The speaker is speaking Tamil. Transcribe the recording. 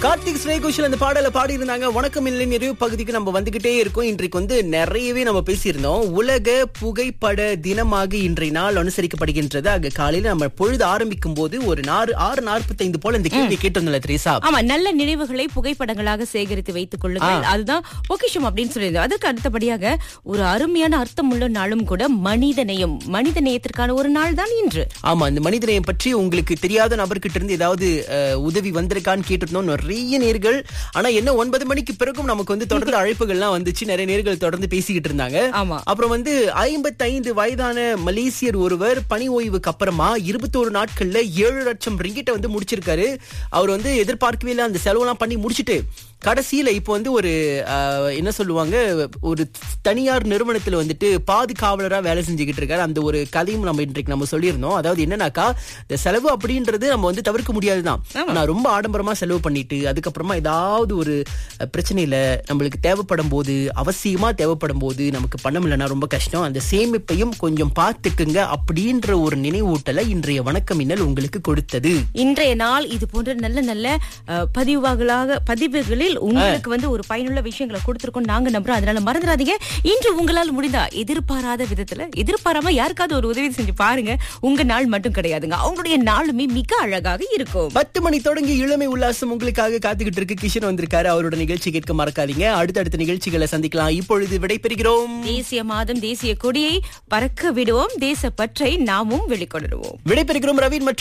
கார்த்திக் ஸ்ரேகுஷல் அந்த பாடல பாடி இருந்தாங்க வணக்கம் இல்லை நிறைவு பகுதிக்கு நம்ம வந்துகிட்டே இருக்கோம் இன்றைக்கு வந்து நிறையவே நம்ம பேசியிருந்தோம் உலக புகைப்பட தினமாக இன்றைய நாள் அனுசரிக்கப்படுகின்றது அங்க காலையில நம்ம பொழுது ஆரம்பிக்கும் போது ஒரு நாறு ஆறு நாற்பத்தைந்து போல இந்த கேள்வி கேட்டிருந்தோம்ல திரேசா ஆமா நல்ல நினைவுகளை புகைப்படங்களாக சேகரித்து வைத்துக் கொள்ளுங்கள் அதுதான் பொக்கிஷம் அப்படின்னு சொல்லியிருந்தோம் அதுக்கு அடுத்தபடியாக ஒரு அருமையான அர்த்தமுள்ள நாளும் கூட மனித நேயம் மனித நேயத்திற்கான ஒரு நாள் தான் இன்று ஆமா இந்த மனிதநேயம் பற்றி உங்களுக்கு தெரியாத நபர்கிட்ட இருந்து ஏதாவது அஹ், உதவி வந்திருக்கான்னு கேட்டிருந்தோம் நிறைய நேர்கள் ஆனா என்ன ஒன்பது மணிக்கு பிறகும் நமக்கு வந்து தொடர்ந்து அழைப்புகள்லாம் வந்துச்சு நிறைய நேர்கள் தொடர்ந்து பேசிக்கிட்டு இருந்தாங்க ஆமா அப்புறம் வந்து ஐம்பத்தைந்து வயதான மலேசியர் ஒருவர் பணி ஓய்வுக்கு அப்புறமா இருபத்தோரு நாட்கள்ல ஏழு லட்சம் ரிங்கிட்ட வந்து முடிச்சிருக்காரு அவர் வந்து எதிர்பார்க்கவே இல்லை அந்த செலவெல்லாம் பண்ணி முடிச்சிட்டு கடைசியில இப்போ வந்து ஒரு ஆஹ், என்ன சொல்லுவாங்க ஒரு தனியார் நிறுவனத்துல வந்துட்டு பாதுகாவலரா வேலை செஞ்சுக்கிட்டு இருக்காரு அந்த ஒரு கதையும் நம்ம இன்றைக்கு நம்ம சொல்லியிருந்தோம் அதாவது என்னன்னாக்கா இந்த செலவு அப்படின்றது நம்ம வந்து தவிர்க்க முடியாதுதான் ஆனா ரொம்ப ஆடம்பரமா செலவு பண்ணிட்டு அதுக்கப்புறமா ஏதாவது ஒரு அஹ், பிரச்சனையில நம்மளுக்கு தேவைப்படும் போது அவசியமா தேவைப்படும் போது நமக்கு பணம் இல்லைன்னா ரொம்ப கஷ்டம் அந்த சேமிப்பையும் கொஞ்சம் பார்த்துக்குங்க அப்படின்ற ஒரு நினைவூட்டலை இன்றைய வணக்க மின்னல் உங்களுக்கு கொடுத்தது இன்றைய நாள் இது போன்ற நல்ல நல்ல அஹ், பதிவுகளாக பதிவுகளில் உங்களுக்கு வந்து ஒரு பயனுள்ள விஷயங்களை கொடுத்திருக்கோம் நாங்க நம்புறோம் அதனால மறந்துடாதீங்க இன்று உங்களால் முடிந்தா எதிர்பாராத விதத்துல எதிர்பாராம யாருக்காவது ஒரு உதவி செஞ்சு பாருங்க உங்க நாள் மட்டும் கிடையாதுங்க அவங்களுடைய நாளுமே மிக அழகாக இருக்கும் பத்து மணி தொடங்கி இளமை உல்லாசம் உங்களுக்காக காத்துக்கிட்டு இருக்கு கிஷன் வந்திருக்காரு அவரோட நிகழ்ச்சி கேட்க மறக்காதீங்க அடுத்தடுத்த நிகழ்ச்சிகளை சந்திக்கலாம் இப்பொழுது விடைபெறுகிறோம் தேசிய மாதம் தேசிய கொடியை பறக்க விடுவோம் தேச பற்றை நாமும் வெளிக்கொணருவோம் விடைபெறுகிறோம் ரவீன் மற்றும்